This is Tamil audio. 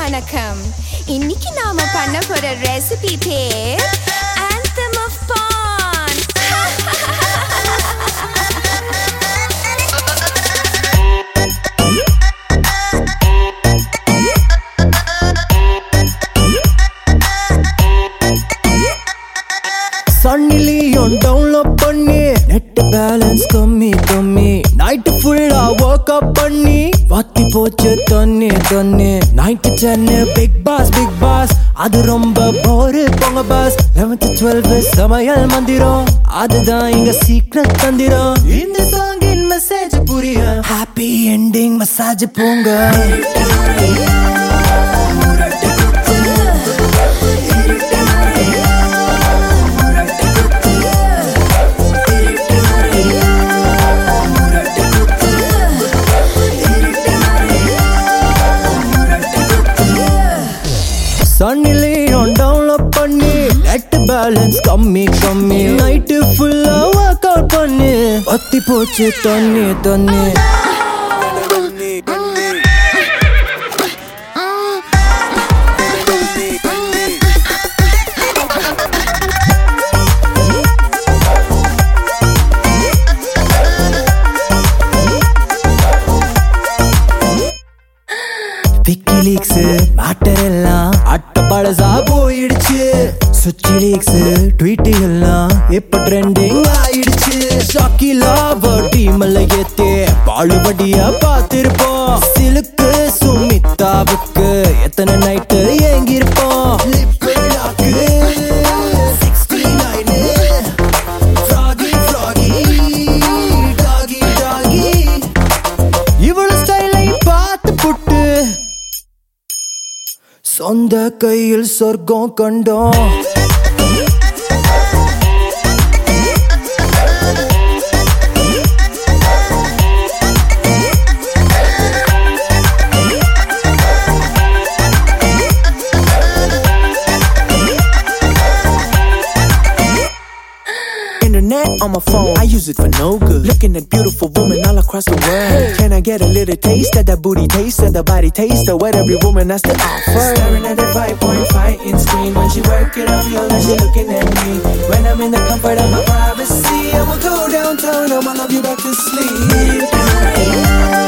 வணக்கம் இன்னைக்கு நாம பண்ண போற ரெசிபி பேர் anthem of பான் சன்னிலியும் டவுன்லோட் பண்ணி நெட் பேலன்ஸ் கம்மி கம்மி நைட்டு ஃபுல்லா ஒர்க் அப் பண்ணி வாத்தி போச்சு தண்ணி தண்ணி night ten big boss big boss அது ரொம்ப போரு போங்க பாஸ் லெவன்த் டுவெல்த் சமையல் மந்திரம் அதுதான் இங்க சீக்ரெட் தந்திரம் இந்த சாங்கின் மெசேஜ் புரிய ஹாப்பி எண்டிங் மசாஜ் போங்க சன்னிலையும் டவுன்லோட் பண்ணி நெட் பேலன்ஸ் கம்மி கம்மி நைட்டு ஃபுல்லா ஒர்க் அவுட் பண்ணி பத்தி போச்சு தண்ணி தண்ணி விக்கிலீக்ஸ் மேட்டர் எல்லாம் அட்ட பழசா போயிடுச்சு சுச்சி லீக்ஸ் ட்வீட் எல்லாம் இப்ப ட்ரெண்டிங் ஆயிடுச்சு ஷாக்கிலா டீம்ல ஏத்தே பாழுபடியா பார்த்திருப்போம் சிலுக்கு சுமிதாவுக்கு எத்தனை நைட்டு ஏங்கிருப்போம் lip lock 69 froggy froggy doggy doggy இவள ஸ்டைலை பார்த்து புட்டு சொந்த கையில் சொர்க்கம் கண்டோம் Internet on my phone, I use it for no good. Looking at beautiful women all across the world. Can I get a little taste of that booty taste of the body taste of what every woman has to offer? Staring at that 5.5 inch screen when she work it, I feel like she looking at me. When I'm in the comfort of my privacy, I'ma go downtown, I'ma love you back to sleep.